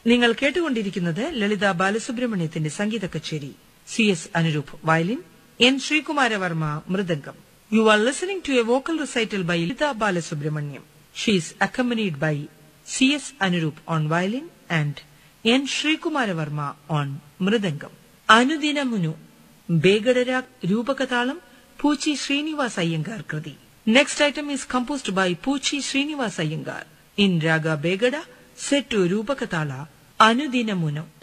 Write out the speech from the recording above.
നിങ്ങൾ കേട്ടുകൊണ്ടിരിക്കുന്നത് ലളിത ബാലസുബ്രഹ്മണ്യത്തിന്റെ സംഗീത കച്ചേരി C S Anuroop violin N Sreekumaravarma മൃദംഗം you are listening to a vocal recital by Lalitha Balasubramaniam she is accompanied by C S Anuroop on violin and N Sreekumaravarma on mridangam Anudinamunu ബേഗഡര രൂപകതാളം പൂച്ചി ശ്രീനിവാസ് അയ്യങ്കാർ കൃതി next item is composed by Poochi Srinivas Iyengar in raga Begada set Rupakatala അനുദിനമുനു